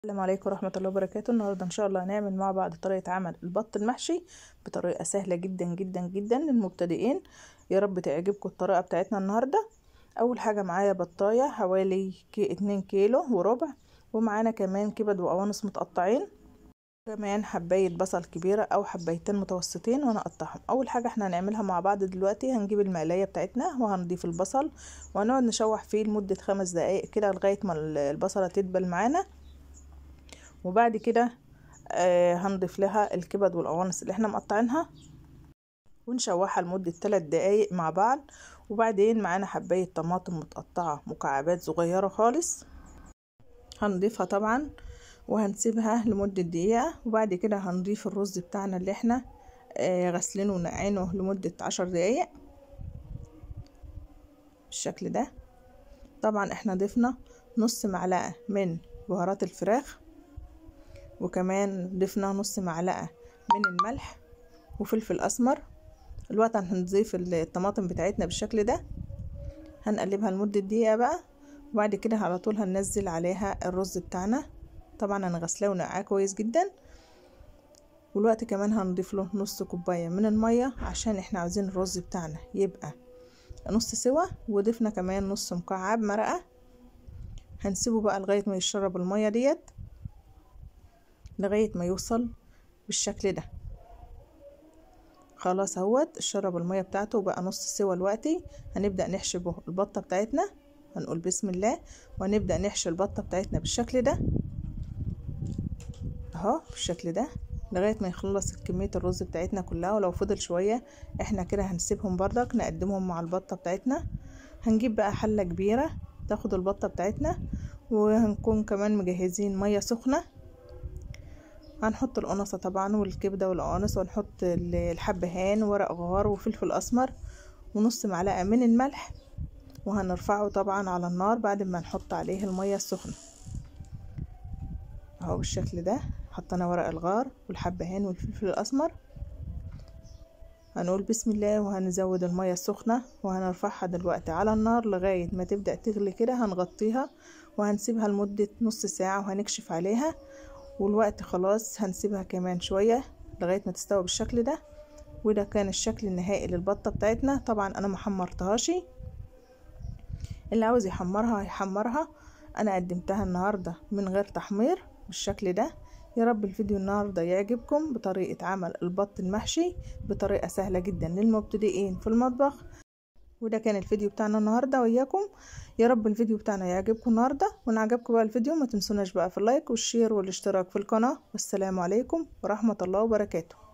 السلام عليكم ورحمة الله وبركاته النهاردة ان شاء الله هنعمل مع بعض طريقة عمل البط المحشي بطريقة سهلة جدا جدا جدا للمبتدئين يا رب تعجبكم الطريقة بتاعتنا النهاردة اول حاجة معايا بطاية حوالي كي اتنين كيلو وربع ومعانا كمان كبد وقوانص متقطعين كمان حباية بصل كبيرة او حبايتين متوسطين وانا اقطعهم اول حاجة احنا هنعملها مع بعض دلوقتي هنجيب المقلاية بتاعتنا وهنضيف البصل وهنقعد نشوح فيه لمدة خمس دقايق كده لغاية ما البصلة تدبل معانا وبعد كده آه هنضيف لها الكبد والقوانص اللي احنا مقطعينها ونشوحها لمدة 3 دقايق مع بعض وبعدين معانا حباية طماطم متقطعة مكعبات صغيرة خالص هنضيفها طبعا وهنسيبها لمدة دقيقة وبعد كده هنضيف الرز بتاعنا اللي احنا آه غسلينه ونقعينه لمدة عشر دقايق بالشكل ده طبعا احنا ضفنا نص معلقة من بهارات الفراخ وكمان ضفنا نص معلقة من الملح وفلفل اسمر الوقت هنضيف الطماطم بتاعتنا بالشكل ده هنقلبها لمدة دقيقة بقى وبعد كده على طول هننزل عليها الرز بتاعنا طبعا انا غسلاه ونقعاه كويس جدا والوقت كمان هنضيف له نص كوباية من المية عشان احنا عاوزين الرز بتاعنا يبقى نص سوا وضفنا كمان نص مكعب مرقة هنسيبه بقى لغاية ما يشرب المية ديت لغاية ما يوصل بالشكل ده خلاص اهوت شرب المية بتاعته وبقى نص سوا دلوقتي هنبدأ نحشي البطة بتاعتنا هنقول بسم الله وهنبدأ نحشي البطة بتاعتنا بالشكل ده اهو بالشكل ده لغاية ما يخلص كمية الرز بتاعتنا كلها ولو فضل شوية احنا كده هنسيبهم بردك نقدمهم مع البطة بتاعتنا هنجيب بقى حلة كبيرة تاخد البطة بتاعتنا وهنكون كمان مجهزين مية سخنة هنحط القنصة طبعا والكبدة والقوانص ونحط الحبهان ورق غار وفلفل اسمر ونص معلقة من الملح وهنرفعه طبعا على النار بعد ما نحط عليه المية السخنة اهو بالشكل ده حطينا ورق الغار والحبهان والفلفل الاسمر هنقول بسم الله وهنزود المية السخنة وهنرفعها دلوقتي على النار لغاية ما تبدأ تغلي كده هنغطيها وهنسيبها لمدة نص ساعة وهنكشف عليها والوقت خلاص هنسيبها كمان شوية لغاية ما تستوي بالشكل ده وده كان الشكل النهائي للبطة بتاعتنا طبعا انا محمرتهاش اللي عاوز يحمرها هيحمرها انا قدمتها النهاردة من غير تحمير بالشكل ده يا رب الفيديو النهاردة يعجبكم بطريقة عمل البط المحشي بطريقة سهلة جدا للمبتدئين في المطبخ وده كان الفيديو بتاعنا النهارده وياكم يا رب الفيديو بتاعنا يعجبكم النهارده وان عجبكم بقى الفيديو ما تنسوناش بقى في اللايك والشير والاشتراك في القناه والسلام عليكم ورحمه الله وبركاته